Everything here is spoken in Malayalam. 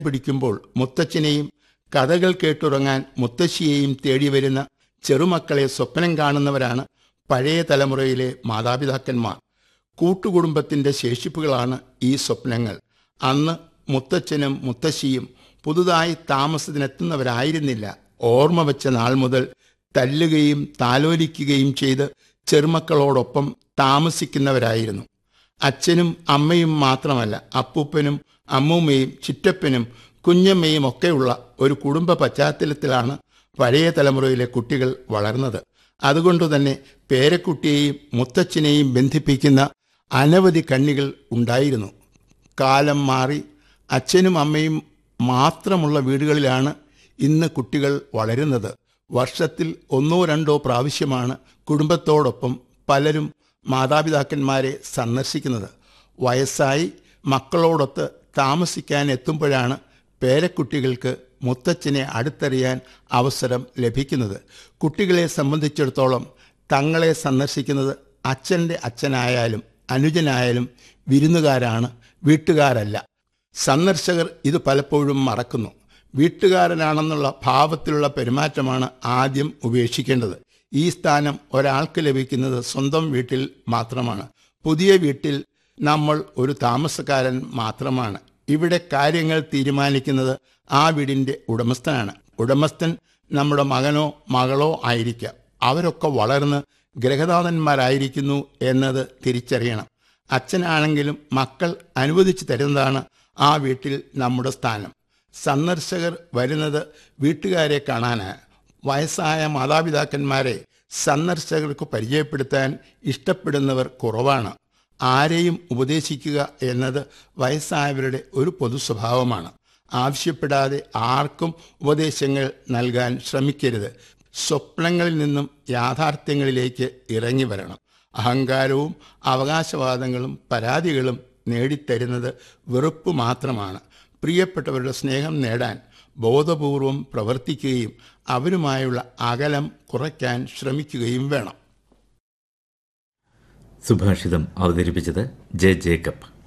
പിടിക്കുമ്പോൾ മുത്തച്ഛനെയും കഥകൾ കേട്ടുറങ്ങാൻ മുത്തശ്ശിയെയും തേടി വരുന്ന ചെറുമക്കളെ സ്വപ്നം കാണുന്നവരാണ് പഴയ തലമുറയിലെ മാതാപിതാക്കന്മാർ കൂട്ടുകുടുംബത്തിന്റെ ശേഷിപ്പുകളാണ് ഈ സ്വപ്നങ്ങൾ അന്ന് മുത്തച്ഛനും മുത്തശ്ശിയും പുതുതായി താമസത്തിനെത്തുന്നവരായിരുന്നില്ല ഓർമ്മ വെച്ച നാൾ മുതൽ തല്ലുകയും താലോലിക്കുകയും ചെയ്ത് ചെറുമക്കളോടൊപ്പം താമസിക്കുന്നവരായിരുന്നു അച്ഛനും അമ്മയും മാത്രമല്ല അപ്പൂപ്പനും അമ്മൂമ്മയും ചിറ്റപ്പനും കുഞ്ഞമ്മയും ഒക്കെയുള്ള ഒരു കുടുംബ പശ്ചാത്തലത്തിലാണ് പഴയ തലമുറയിലെ കുട്ടികൾ വളർന്നത് അതുകൊണ്ടുതന്നെ പേരക്കുട്ടിയെയും മുത്തച്ഛനെയും ബന്ധിപ്പിക്കുന്ന അനവധി കണ്ണികൾ ഉണ്ടായിരുന്നു കാലം മാറി അച്ഛനും അമ്മയും മാത്രമുള്ള വീടുകളിലാണ് ഇന്ന് കുട്ടികൾ വളരുന്നത് വർഷത്തിൽ ഒന്നോ രണ്ടോ പ്രാവശ്യമാണ് കുടുംബത്തോടൊപ്പം പലരും മാതാപിതാക്കന്മാരെ സന്ദർശിക്കുന്നത് വയസ്സായി മക്കളോടൊത്ത് താമസിക്കാൻ എത്തുമ്പോഴാണ് പേരക്കുട്ടികൾക്ക് മുത്തച്ഛനെ അടുത്തറിയാൻ അവസരം ലഭിക്കുന്നത് കുട്ടികളെ സംബന്ധിച്ചിടത്തോളം തങ്ങളെ സന്ദർശിക്കുന്നത് അച്ഛൻ്റെ അച്ഛനായാലും അനുജനായാലും വിരുന്നുകാരാണ് വീട്ടുകാരല്ല സന്ദർശകർ ഇത് പലപ്പോഴും മറക്കുന്നു വീട്ടുകാരനാണെന്നുള്ള ഭാവത്തിലുള്ള പെരുമാറ്റമാണ് ആദ്യം ഉപേക്ഷിക്കേണ്ടത് ഈ സ്ഥാനം ഒരാൾക്ക് ലഭിക്കുന്നത് സ്വന്തം വീട്ടിൽ മാത്രമാണ് പുതിയ വീട്ടിൽ നമ്മൾ ഒരു താമസക്കാരൻ മാത്രമാണ് ഇവിടെ കാര്യങ്ങൾ തീരുമാനിക്കുന്നത് ആ വീടിന്റെ ഉടമസ്ഥനാണ് ഉടമസ്ഥൻ നമ്മുടെ മകനോ മകളോ ആയിരിക്കാം അവരൊക്കെ വളർന്ന് ഗ്രഹനാഥന്മാരായിരിക്കുന്നു എന്നത് തിരിച്ചറിയണം അച്ഛനാണെങ്കിലും മക്കൾ അനുവദിച്ചു തരുന്നതാണ് ആ വീട്ടിൽ നമ്മുടെ സ്ഥാനം സന്ദർശകർ വരുന്നത് വീട്ടുകാരെ കാണാനാണ് വയസ്സായ മാതാപിതാക്കന്മാരെ സന്ദർശകർക്ക് പരിചയപ്പെടുത്താൻ ഇഷ്ടപ്പെടുന്നവർ കുറവാണ് ആരെയും ഉപദേശിക്കുക എന്നത് വയസ്സായവരുടെ ഒരു പൊതു സ്വഭാവമാണ് ആവശ്യപ്പെടാതെ ആർക്കും ഉപദേശങ്ങൾ നൽകാൻ ശ്രമിക്കരുത് സ്വപ്നങ്ങളിൽ നിന്നും യാഥാർത്ഥ്യങ്ങളിലേക്ക് ഇറങ്ങി വരണം അഹങ്കാരവും അവകാശവാദങ്ങളും പരാതികളും നേടിത്തരുന്നത് വെറുപ്പ് മാത്രമാണ് പ്രിയപ്പെട്ടവരുടെ സ്നേഹം നേടാൻ ബോധപൂർവം പ്രവർത്തിക്കുകയും അവരുമായുള്ള അകലം കുറയ്ക്കാൻ ശ്രമിക്കുകയും വേണം സുഭാഷിതം അവതരിപ്പിച്ചത് ജെ ജേക്കബ്